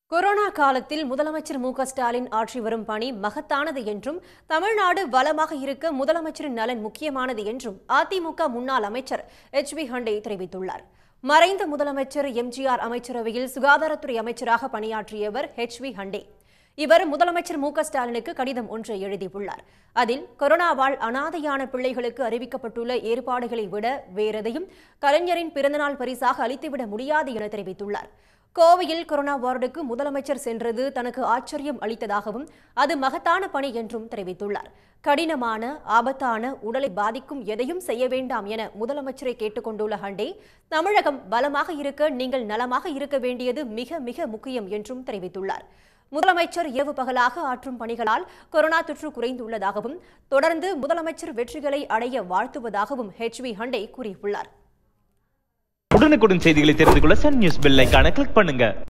corona காலத்தில் முதலமைச்சர் மு க ஸ்டாலின் ஆற்றி வரும் பணி மகத்தானது என்றும் தமிழ்நாடு வளமாக இருக்க முதலமைச்சரின் நலன் முக்கியமானது என்றும் அதிமுக முன்னாள் அமைச்சர் எச் வி ஹண்டே தெரிவித்துள்ளார் மறைந்த முதலமைச்சர் எம்ஜிஆர் அமைச்சரவையில் சுகாதாரத்துறை அமைச்சராக பணியாற்றியவர் ஹெச் வி ஹண்டே இவர் முதலமைச்சர் மு க ஸ்டாலினுக்கு கடிதம் ஒன்றை எழுதியுள்ளார் அதில் கொரோனாவால் அனாதையான பிள்ளைகளுக்கு அறிவிக்கப்பட்டுள்ள ஏற்பாடுகளை விட வேறெதையும் கலைஞரின் பிறந்தநாள் பரிசாக அளித்துவிட முடியாது என தெரிவித்துள்ளார் கோவையில் கொரோனா வார்டுக்கு முதலமைச்சர் சென்றது தனக்கு ஆச்சரியம் அளித்ததாகவும் அது மகத்தான பணி என்றும் தெரிவித்துள்ளார் கடினமான ஆபத்தான உடலை பாதிக்கும் எதையும் செய்ய வேண்டாம் என முதலமைச்சரை கேட்டுக்கொண்டுள்ள ஹண்டே தமிழகம் பலமாக இருக்க நீங்கள் நலமாக இருக்க வேண்டியது மிக மிக முக்கியம் என்றும் தெரிவித்துள்ளார் முதலமைச்சர் இரவு பகலாக ஆற்றும் பணிகளால் கொரோனா தொற்று குறைந்துள்ளதாகவும் தொடர்ந்து முதலமைச்சர் வெற்றிகளை அடைய வாழ்த்துவதாகவும் ஹெச் வி ஹண்டே கூறியுள்ளார் உடனுக்குடன் செய்திகளை தெரிந்து கொள்ள சன் நியூஸ் பெல் ஐகானை கிளிக் பண்ணுங்க